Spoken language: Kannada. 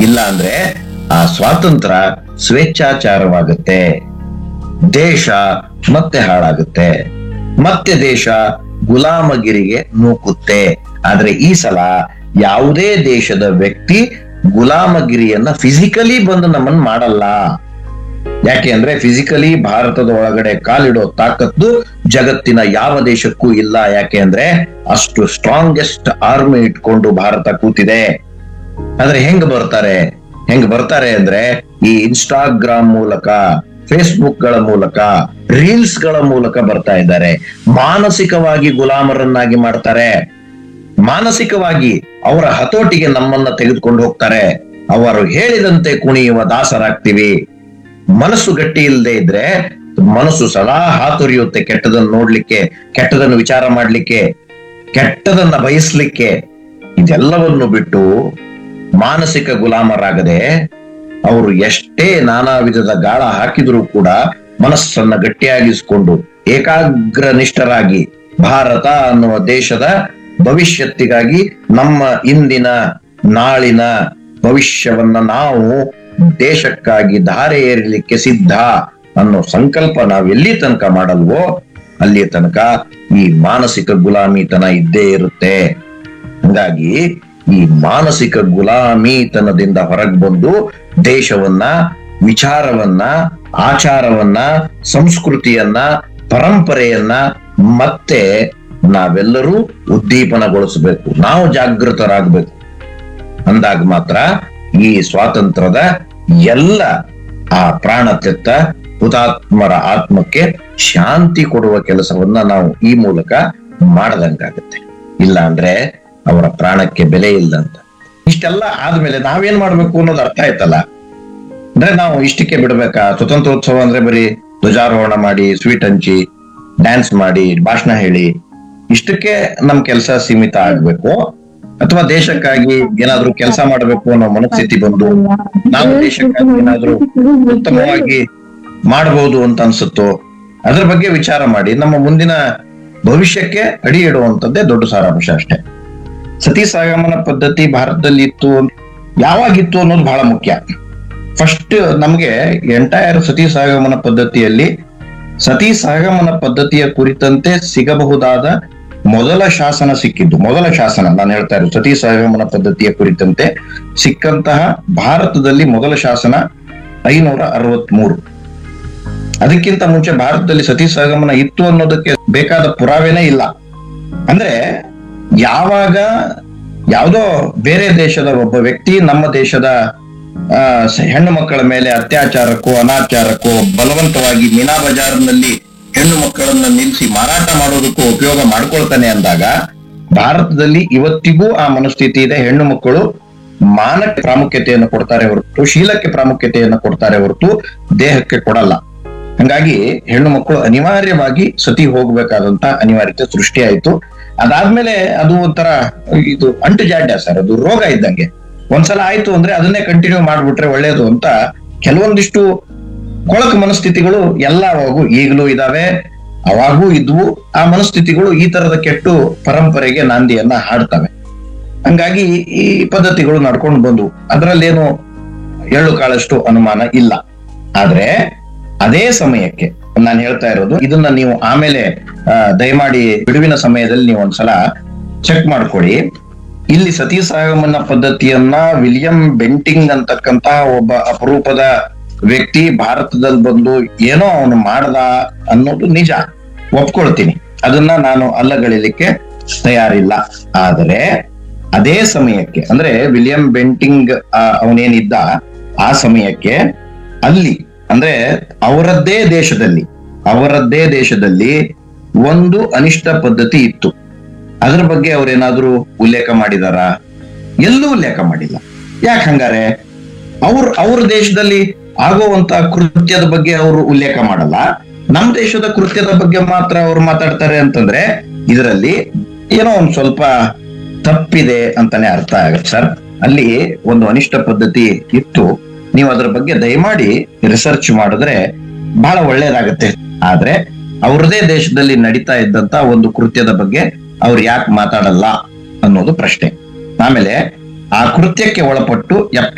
ಇಲ್ಲ ಅಂದ್ರೆ ಆ ಸ್ವಾತಂತ್ರ್ಯ ಸ್ವೇಚ್ಛಾಚಾರವಾಗುತ್ತೆ ದೇಶ ಮತ್ತೆ ಹಾಳಾಗುತ್ತೆ ಮತ್ತೆ ದೇಶ ಗುಲಾಮಗಿರಿಗೆ ನೂಕುತ್ತೆ ಆದ್ರೆ ಈ ಸಲ ಯಾವುದೇ ದೇಶದ ವ್ಯಕ್ತಿ ಗುಲಾಮಗಿರಿಯನ್ನ ಫಿಸಿಕಲಿ ಬಂದು ನಮ್ಮನ್ನ ಮಾಡಲ್ಲ ಯಾಕೆ ಅಂದ್ರೆ ಫಿಸಿಕಲಿ ಭಾರತದ ಒಳಗಡೆ ಕಾಲಿಡೋ ತಾಕತ್ತು ಜಗತ್ತಿನ ಯಾವ ದೇಶಕ್ಕೂ ಇಲ್ಲ ಯಾಕೆ ಅಂದ್ರೆ ಅಷ್ಟು ಸ್ಟ್ರಾಂಗೆಸ್ಟ್ ಆರ್ಮಿ ಇಟ್ಕೊಂಡು ಭಾರತ ಕೂತಿದೆ ಆದ್ರೆ ಹೆಂಗ್ ಬರ್ತಾರೆ ಹೆಂಗ್ ಬರ್ತಾರೆ ಅಂದ್ರೆ ಈ ಇನ್ಸ್ಟಾಗ್ರಾಮ್ ಮೂಲಕ ಫೇಸ್ಬುಕ್ ಗಳ ಮೂಲಕ ರೀಲ್ಸ್ ಗಳ ಮೂಲಕ ಬರ್ತಾ ಇದ್ದಾರೆ ಮಾನಸಿಕವಾಗಿ ಗುಲಾಮರನ್ನಾಗಿ ಮಾಡ್ತಾರೆ ಮಾನಸಿಕವಾಗಿ ಅವರ ಹತೋಟಿಗೆ ನಮ್ಮನ್ನ ತೆಗೆದುಕೊಂಡು ಹೋಗ್ತಾರೆ ಅವರು ಹೇಳಿದಂತೆ ಕುಣಿಯುವ ದಾಸರಾಗ್ತೀವಿ ಮನಸ್ಸು ಗಟ್ಟಿ ಇಲ್ಲದೆ ಇದ್ರೆ ಮನಸ್ಸು ಸದಾ ಹಾತೊರೆಯುತ್ತೆ ಕೆಟ್ಟದನ್ನು ನೋಡ್ಲಿಕ್ಕೆ ಕೆಟ್ಟದನ್ನು ವಿಚಾರ ಮಾಡ್ಲಿಕ್ಕೆ ಕೆಟ್ಟದನ್ನ ಬಯಸ್ಲಿಕ್ಕೆ ಇದೆಲ್ಲವನ್ನು ಬಿಟ್ಟು ಮಾನಸಿಕ ಗುಲಾಮರಾಗದೆ ಅವರು ಎಷ್ಟೇ ನಾನಾ ವಿಧದ ಗಾಳ ಹಾಕಿದರೂ ಕೂಡ ಮನಸ್ಸನ್ನ ಗಟ್ಟಿಯಾಗಿಸಿಕೊಂಡು ಏಕಾಗ್ರನಿಷ್ಠರಾಗಿ ಭಾರತ ಅನ್ನುವ ದೇಶದ ಭವಿಷ್ಯತ್ತಿಗಾಗಿ ನಮ್ಮ ಇಂದಿನ ನಾಳಿನ ಭವಿಷ್ಯವನ್ನ ನಾವು ದೇಶಕ್ಕಾಗಿ ಧಾರೆ ಏರಲಿಕ್ಕೆ ಸಿದ್ಧ ಅನ್ನೋ ಸಂಕಲ್ಪ ನಾವು ಎಲ್ಲಿ ತನಕ ಮಾಡಲ್ವೋ ಅಲ್ಲಿ ತನಕ ಈ ಮಾನಸಿಕ ಗುಲಾಮಿತನ ಇದ್ದೇ ಇರುತ್ತೆ ಹಂಗಾಗಿ ಈ ಮಾನಸಿಕ ಗುಲಾಮಿತನದಿಂದ ಹೊರಗೆ ಬಂದು ದೇಶವನ್ನ ವಿಚಾರವನ್ನ ಆಚಾರವನ್ನ ಸಂಸ್ಕೃತಿಯನ್ನ ಪರಂಪರೆಯನ್ನ ಮತ್ತೆ ನಾವೆಲ್ಲರೂ ಉದ್ದೀಪನಗೊಳಿಸಬೇಕು ನಾವು ಜಾಗೃತರಾಗಬೇಕು ಅಂದಾಗ ಮಾತ್ರ ಈ ಸ್ವಾತಂತ್ರ್ಯದ ಎಲ್ಲ ಆ ಪ್ರಾಣ ತೆತ್ತ ಹುತಾತ್ಮರ ಆತ್ಮಕ್ಕೆ ಶಾಂತಿ ಕೊಡುವ ಕೆಲಸವನ್ನ ನಾವು ಈ ಮೂಲಕ ಮಾಡದಂಗಾಗತ್ತೆ ಇಲ್ಲ ಅಂದ್ರೆ ಅವರ ಪ್ರಾಣಕ್ಕೆ ಬೆಲೆ ಇಲ್ಲಂತ ಇಷ್ಟೆಲ್ಲ ಆದ್ಮೇಲೆ ನಾವೇನ್ ಮಾಡ್ಬೇಕು ಅನ್ನೋದು ಅರ್ಥ ಆಯ್ತಲ್ಲ ಅಂದ್ರೆ ನಾವು ಇಷ್ಟಕ್ಕೆ ಬಿಡ್ಬೇಕಾ ಸ್ವತಂತ್ರೋತ್ಸವ ಅಂದ್ರೆ ಬರೀ ಧ್ವಜಾರೋಹಣ ಮಾಡಿ ಸ್ವೀಟ್ ಹಂಚಿ ಡ್ಯಾನ್ಸ್ ಮಾಡಿ ಭಾಷಣ ಹೇಳಿ ಇಷ್ಟಕ್ಕೆ ನಮ್ ಕೆಲಸ ಸೀಮಿತ ಆಗ್ಬೇಕು ಅಥವಾ ದೇಶಕ್ಕಾಗಿ ಏನಾದ್ರೂ ಕೆಲಸ ಮಾಡಬೇಕು ಅನ್ನೋ ಮನಸ್ಥಿತಿ ಬಂದು ನಾವು ದೇಶಕ್ಕಾಗಿ ಏನಾದ್ರೂ ಉತ್ತಮವಾಗಿ ಮಾಡಬಹುದು ಅಂತ ಅನ್ಸುತ್ತೋ ಅದ್ರ ಬಗ್ಗೆ ವಿಚಾರ ಮಾಡಿ ನಮ್ಮ ಮುಂದಿನ ಭವಿಷ್ಯಕ್ಕೆ ಅಡಿ ಇಡುವಂತದ್ದೇ ದೊಡ್ಡ ಸಾರಾಂಶ ಅಷ್ಟೇ ಸತಿ ಸಾಗಮನ ಪದ್ಧತಿ ಭಾರತದಲ್ಲಿ ಇತ್ತು ಯಾವಾಗಿತ್ತು ಅನ್ನೋದು ಬಹಳ ಮುಖ್ಯ ಫಸ್ಟ್ ನಮ್ಗೆ ಎಂಟೈರ್ ಸತಿ ಸಾಗಮನ ಪದ್ಧತಿಯಲ್ಲಿ ಸತಿ ಸಾಗಮನ ಪದ್ಧತಿಯ ಕುರಿತಂತೆ ಸಿಗಬಹುದಾದ ಮೊದಲ ಶಾಸನ ಸಿಕ್ಕಿದ್ದು ಮೊದಲ ಶಾಸನ ನಾನು ಹೇಳ್ತಾ ಇರೋದು ಸತಿ ಸಾಗಮನ ಪದ್ಧತಿಯ ಕುರಿತಂತೆ ಸಿಕ್ಕಂತಹ ಭಾರತದಲ್ಲಿ ಮೊದಲ ಶಾಸನ ಐನೂರ ಅರವತ್ಮೂರು ಅದಕ್ಕಿಂತ ಮುಂಚೆ ಭಾರತದಲ್ಲಿ ಸತಿ ಸಹಗಮನ ಇತ್ತು ಅನ್ನೋದಕ್ಕೆ ಬೇಕಾದ ಪುರಾವೆನೇ ಇಲ್ಲ ಅಂದ್ರೆ ಯಾವಾಗ ಯಾವುದೋ ಬೇರೆ ದೇಶದ ಒಬ್ಬ ವ್ಯಕ್ತಿ ನಮ್ಮ ದೇಶದ ಆ ಸ- ಹೆಣ್ಣು ಮಕ್ಕಳ ಮೇಲೆ ಅತ್ಯಾಚಾರಕ್ಕೋ ಅನಾಚಾರಕ್ಕೋ ಬಲವಂತವಾಗಿ ಮೀನಾ ಬಜಾರ್ನಲ್ಲಿ ಹೆಣ್ಣು ಮಕ್ಕಳನ್ನ ನಿಲ್ಲಿಸಿ ಮಾರಾಟ ಮಾಡೋದಕ್ಕೂ ಉಪಯೋಗ ಮಾಡ್ಕೊಳ್ತಾನೆ ಅಂದಾಗ ಭಾರತದಲ್ಲಿ ಇವತ್ತಿಗೂ ಆ ಮನಸ್ಥಿತಿ ಇದೆ ಹೆಣ್ಣು ಮಕ್ಕಳು ಮಾನಕ್ಕೆ ಪ್ರಾಮುಖ್ಯತೆಯನ್ನು ಕೊಡ್ತಾರೆ ಹೊರತು ಶೀಲಕ್ಕೆ ಪ್ರಾಮುಖ್ಯತೆಯನ್ನು ಕೊಡ್ತಾರೆ ಹೊರತು ದೇಹಕ್ಕೆ ಕೊಡಲ್ಲ ಹಂಗಾಗಿ ಹೆಣ್ಣು ಮಕ್ಕಳು ಅನಿವಾರ್ಯವಾಗಿ ಸತಿ ಹೋಗ್ಬೇಕಾದಂತ ಅನಿವಾರ್ಯತೆ ಸೃಷ್ಟಿಯಾಯಿತು ಅದಾದ್ಮೇಲೆ ಅದು ಒಂಥರ ಇದು ಅಂಟು ಜಾಡ್ಯ ಸರ್ ಅದು ರೋಗ ಇದ್ದಂಗೆ ಒಂದ್ಸಲ ಆಯ್ತು ಅಂದ್ರೆ ಅದನ್ನೇ ಕಂಟಿನ್ಯೂ ಮಾಡ್ಬಿಟ್ರೆ ಒಳ್ಳೇದು ಅಂತ ಕೆಲವೊಂದಿಷ್ಟು ಕೊಳಕು ಮನಸ್ಥಿತಿಗಳು ಎಲ್ಲ ಅವಾಗೂ ಈಗಲೂ ಇದಾವೆ ಅವಾಗೂ ಇದ್ವು ಆ ಮನಸ್ಥಿತಿಗಳು ಈ ತರದ ಕೆಟ್ಟು ಪರಂಪರೆಗೆ ನಾಂದಿಯನ್ನ ಹಾಡ್ತವೆ ಹಂಗಾಗಿ ಈ ಪದ್ಧತಿಗಳು ನಡ್ಕೊಂಡು ಬಂದು ಅದರಲ್ಲೇನು ಎಳ್ಳು ಕಾಳಷ್ಟು ಅನುಮಾನ ಇಲ್ಲ ಆದ್ರೆ ಅದೇ ಸಮಯಕ್ಕೆ ನಾನು ಹೇಳ್ತಾ ಇರೋದು ಇದನ್ನ ನೀವು ಆಮೇಲೆ ಆ, ದಯಮಾಡಿ ಬಿಡುವಿನ ಸಮಯದಲ್ಲಿ ನೀವು ಒಂದ್ಸಲ ಚೆಕ್ ಮಾಡ್ಕೊಡಿ ಇಲ್ಲಿ ಸತಿ ಸಾಗಮನ ಪದ್ಧತಿಯನ್ನ ವಿಲಿಯಂ ಬೆಂಟಿಂಗ್ ಅಂತಕ್ಕಂತಹ ಒಬ್ಬ ಅಪರೂಪದ ವ್ಯಕ್ತಿ ಭಾರತದಲ್ಲಿ ಬಂದು ಏನೋ ಅವನು ಮಾಡ್ದ ಅನ್ನೋದು ನಿಜ ಒಪ್ಕೊಳ್ತೀನಿ ಅದನ್ನ ನಾನು ಅಲ್ಲಗಳಿಲಿಕ್ಕೆ ತಯಾರಿಲ್ಲ ಆದರೆ ಅದೇ ಸಮಯಕ್ಕೆ ಅಂದ್ರೆ ವಿಲಿಯಂ ಬೆಂಟಿಂಗ್ ಆ, ಅವನೇನಿದ್ದ ಆ ಸಮಯಕ್ಕೆ ಅಲ್ಲಿ ಅಂದ್ರೆ ಅವರದ್ದೇ ದೇಶದಲ್ಲಿ ಅವರದ್ದೇ ದೇಶದಲ್ಲಿ ಒಂದು ಅನಿಷ್ಟ ಪದ್ಧತಿ ಇತ್ತು ಅದ್ರ ಬಗ್ಗೆ ಅವ್ರೇನಾದ್ರೂ ಉಲ್ಲೇಖ ಮಾಡಿದಾರಾ ಎಲ್ಲೂ ಉಲ್ಲೇಖ ಮಾಡಿಲ್ಲ ಯಾಕೆ ಹಂಗಾರೆ ಅವ್ರ ಅವ್ರ ದೇಶದಲ್ಲಿ ಆಗುವಂತ ಕೃತ್ಯದ ಬಗ್ಗೆ ಅವರು ಉಲ್ಲೇಖ ಮಾಡಲ್ಲ ನಮ್ಮ ದೇಶದ ಕೃತ್ಯದ ಬಗ್ಗೆ ಮಾತ್ರ ಅವ್ರು ಮಾತಾಡ್ತಾರೆ ಅಂತಂದ್ರೆ ಇದರಲ್ಲಿ ಏನೋ ಒಂದ್ ಸ್ವಲ್ಪ ತಪ್ಪಿದೆ ಅಂತಾನೆ ಅರ್ಥ ಆಗತ್ತೆ ಸರ್ ಅಲ್ಲಿ ಒಂದು ಅನಿಷ್ಟ ಪದ್ಧತಿ ಇತ್ತು ನೀವು ಅದ್ರ ಬಗ್ಗೆ ದಯಮಾಡಿ ರಿಸರ್ಚ್ ಮಾಡಿದ್ರೆ ಬಹಳ ಒಳ್ಳೇದಾಗತ್ತೆ ಆದ್ರೆ ಅವ್ರದೇ ದೇಶದಲ್ಲಿ ನಡೀತಾ ಇದ್ದಂತ ಒಂದು ಕೃತ್ಯದ ಬಗ್ಗೆ ಅವ್ರು ಯಾಕೆ ಮಾತಾಡಲ್ಲ ಅನ್ನೋದು ಪ್ರಶ್ನೆ ಆಮೇಲೆ ಆ ಕೃತ್ಯಕ್ಕೆ ಒಳಪಟ್ಟು